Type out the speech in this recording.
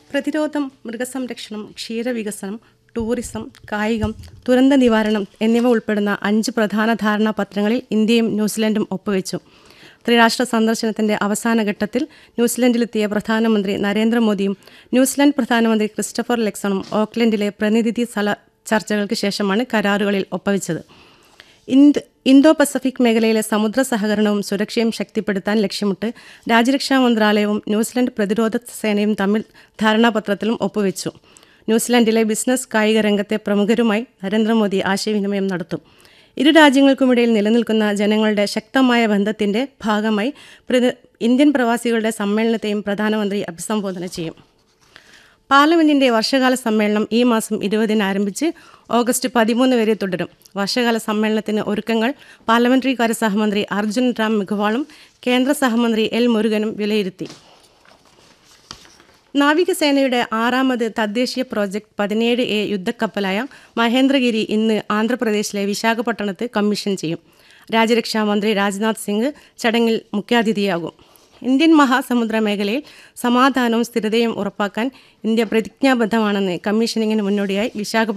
പ്രതിരോധം മൃഗസംരക്ഷണം ക്ഷീരവികസനം ടൂറിസം കായികം ദുരന്ത നിവാരണം എന്നിവ ഉൾപ്പെടുന്ന അഞ്ച് പ്രധാന ധാരണാപത്രങ്ങളിൽ ഇന്ത്യയും ന്യൂസിലൻഡും ഒപ്പുവെച്ചു ത്രിരാഷ്ട്ര സന്ദർശനത്തിന്റെ അവസാന ഘട്ടത്തിൽ ന്യൂസിലൻഡിലെത്തിയ പ്രധാനമന്ത്രി നരേന്ദ്രമോദിയും ന്യൂസിലൻഡ് പ്രധാനമന്ത്രി ക്രിസ്റ്റഫർ ലെക്സണും ഓക്ലൻഡിലെ പ്രതിനിധി സ്ഥല ചർച്ചകൾക്ക് ശേഷമാണ് കരാറുകളിൽ ഒപ്പുവെച്ചത് ഇന്ത് ഇന്തോ പസഫിക് മേഖലയിലെ സമുദ്ര സഹകരണവും സുരക്ഷയും ശക്തിപ്പെടുത്താൻ ലക്ഷ്യമിട്ട് രാജ്യരക്ഷാ മന്ത്രാലയവും ന്യൂസിലൻഡ് പ്രതിരോധ സേനയും തമ്മിൽ ധാരണാപത്രത്തിലും ഒപ്പുവെച്ചു ന്യൂസിലൻഡിലെ ബിസിനസ് കായിക രംഗത്തെ പ്രമുഖരുമായി നരേന്ദ്രമോദി ആശയവിനിമയം നടത്തും ഇരു രാജ്യങ്ങൾക്കുമിടയിൽ നിലനിൽക്കുന്ന ജനങ്ങളുടെ ശക്തമായ ബന്ധത്തിന്റെ ഭാഗമായി പ്രതി- ഇന്ത്യൻ പ്രവാസികളുടെ സമ്മേളനത്തെയും പ്രധാനമന്ത്രി അഭിസംബോധന ചെയ്യും പാർലമെന്റിന്റെ വർഷകാല സമ്മേളനം ഈ മാസം ഇരുപതിന് ആരംഭിച്ച് ഓഗസ്റ്റ് പതിമൂന്ന് വരെ തുടരും വർഷകാല സമ്മേളനത്തിന് ഒരുക്കങ്ങൾ പാർലമെന്ററി കാര്യ സഹമന്ത്രി അർജുൻ റാം മെഘ്വാളും കേന്ദ്ര സഹമന്ത്രി എൽ മുരുകനും വിലയിരുത്തി നാവികസേനയുടെ ആറാമത് തദ്ദേശീയ പ്രോജക്ട് പതിനേഴ് എ യുദ്ധക്കപ്പലായ മഹേന്ദ്രഗിരി ഇന്ന് ആന്ധ്രാപ്രദേശിലെ വിശാഖപട്ടണത്ത് കമ്മീഷൻ ചെയ്യും രാജ്യരക്ഷാ മന്ത്രി രാജ്നാഥ് സിംഗ് ചടങ്ങിൽ മുഖ്യാതിഥിയാകും ഇന്ത്യൻ മഹാസമുദ്ര മേഖലയിൽ സമാധാനവും സ്ഥിരതയും ഉറപ്പാക്കാൻ ഇന്ത്യ പ്രതിജ്ഞാബദ്ധമാണെന്ന് കമ്മീഷനിങ്ങിന് മുന്നോടിയായി വിശാഖപട്ടണം